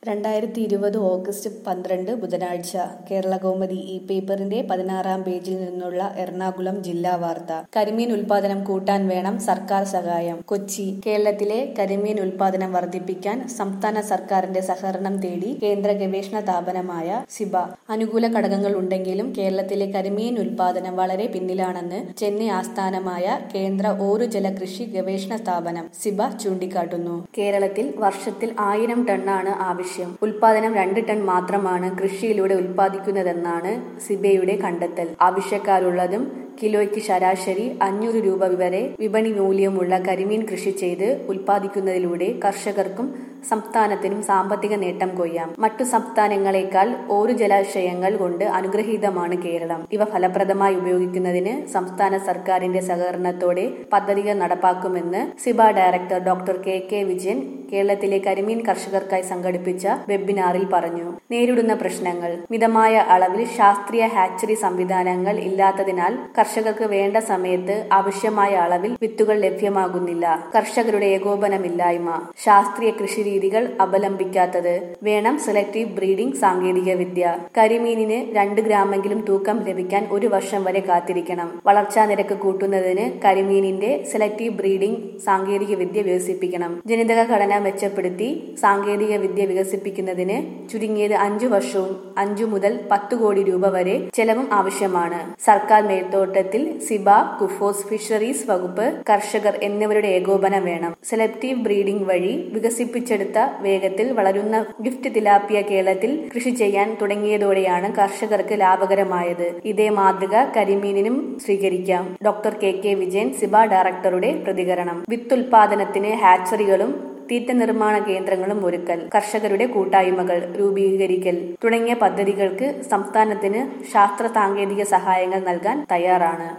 രണ്ടായിരത്തി ഇരുപത് ഓഗസ്റ്റ് പന്ത്രണ്ട് ബുധനാഴ്ച കേരളകൗമുദി ഈ പേപ്പറിന്റെ പതിനാറാം പേജിൽ നിന്നുള്ള എറണാകുളം ജില്ലാ വാർത്ത കരിമീൻ ഉൽപാദനം കൂട്ടാൻ വേണം സർക്കാർ സഹായം കൊച്ചി കേരളത്തിലെ കരിമീൻ ഉൽപാദനം വർദ്ധിപ്പിക്കാൻ സംസ്ഥാന സർക്കാരിന്റെ സഹകരണം തേടി കേന്ദ്ര ഗവേഷണ സ്ഥാപനമായ സിബ അനുകൂല ഘടകങ്ങൾ ഉണ്ടെങ്കിലും കേരളത്തിലെ കരിമീൻ ഉൽപാദനം വളരെ പിന്നിലാണെന്ന് ചെന്നൈ ആസ്ഥാനമായ കേന്ദ്ര ഓരുജല കൃഷി ഗവേഷണ സ്ഥാപനം സിബ ചൂണ്ടിക്കാട്ടുന്നു കേരളത്തിൽ വർഷത്തിൽ ആയിരം ടണ്ണാണ് ആവശ്യം ഉൽപാദനം രണ്ട് ടൺ മാത്രമാണ് കൃഷിയിലൂടെ ഉൽപ്പാദിക്കുന്നതെന്നാണ് സിബയുടെ കണ്ടെത്തൽ ആവശ്യക്കാരുള്ളതും കിലോയ്ക്ക് ശരാശരി അഞ്ഞൂറ് രൂപ വരെ വിപണി മൂല്യമുള്ള കരിമീൻ കൃഷി ചെയ്ത് ഉൽപ്പാദിക്കുന്നതിലൂടെ കർഷകർക്കും സംസ്ഥാനത്തിനും സാമ്പത്തിക നേട്ടം കൊയ്യാം മറ്റു സംസ്ഥാനങ്ങളെക്കാൾ ഓരു ജലാശയങ്ങൾ കൊണ്ട് അനുഗ്രഹീതമാണ് കേരളം ഇവ ഫലപ്രദമായി ഉപയോഗിക്കുന്നതിന് സംസ്ഥാന സർക്കാരിന്റെ സഹകരണത്തോടെ പദ്ധതികൾ നടപ്പാക്കുമെന്ന് CIBA director doctor K K Vijayan കേരളത്തിലെ കരിമീൻ കർഷകർക്കായി സംഘടിപ്പിച്ച വെബിനാറിൽ പറഞ്ഞു നേരിടുന്ന പ്രശ്നങ്ങൾ മിതമായ അളവിൽ ശാസ്ത്രീയ ഹാച്ചറി സംവിധാനങ്ങൾ ഇല്ലാത്തതിനാൽ കർഷകർക്ക് വേണ്ട സമയത്ത് ആവശ്യമായ അളവിൽ വിത്തുകൾ ലഭ്യമാകുന്നില്ല കർഷകരുടെ ഏകോപനമില്ലായ്മ ശാസ്ത്രീയ കൃഷി രീതികൾ അവലംബിക്കാത്തത് വേണം സെലക്ടീവ് ബ്രീഡിംഗ് സാങ്കേതിക വിദ്യ കരിമീനിന് രണ്ട് ഗ്രാമെങ്കിലും തൂക്കം ലഭിക്കാൻ ഒരു വർഷം വരെ കാത്തിരിക്കണം വളർച്ചാ നിരക്ക് കൂട്ടുന്നതിന് കരിമീനിന്റെ സെലക്ടീവ് ബ്രീഡിംഗ് സാങ്കേതിക വിദ്യ വികസിപ്പിക്കണം ജനിതക ഘടന മെച്ചപ്പെടുത്തി സാങ്കേതിക വിദ്യ വികസിപ്പിക്കുന്നതിന് ചുരുങ്ങിയത് അഞ്ചു വർഷവും അഞ്ചു മുതൽ പത്ത് കോടി രൂപ വരെ ചെലവും ആവശ്യമാണ് സർക്കാർ മേൽത്തോട്ടത്തിൽ സിബ കുഫോസ് ഫിഷറീസ് വകുപ്പ് കർഷകർ എന്നിവരുടെ ഏകോപനം വേണം സെലക്ടീവ് ബ്രീഡിംഗ് വഴി വികസിപ്പിച്ചെടുത്ത വേഗത്തിൽ വളരുന്ന ഗിഫ്റ്റ് തിലാപ്പിയ കേരളത്തിൽ കൃഷി ചെയ്യാൻ തുടങ്ങിയതോടെയാണ് കർഷകർക്ക് ലാഭകരമായത് ഇതേ മാതൃക കരിമീനിനും സ്വീകരിക്കാം doctor K K Vijayan CIBA ഡയറക്ടറുടെ പ്രതികരണം വിത്തുൽപാദനത്തിന് ഹാച്ചറികളും തീറ്റ നിർമ്മാണ കേന്ദ്രങ്ങളും ഒരുക്കൽ കർഷകരുടെ കൂട്ടായ്മകൾ രൂപീകരിക്കൽ തുടങ്ങിയ പദ്ധതികൾക്ക് സംസ്ഥാനത്തിന് ശാസ്ത്ര സാങ്കേതിക സഹായങ്ങൾ നൽകാൻ തയ്യാറാണ്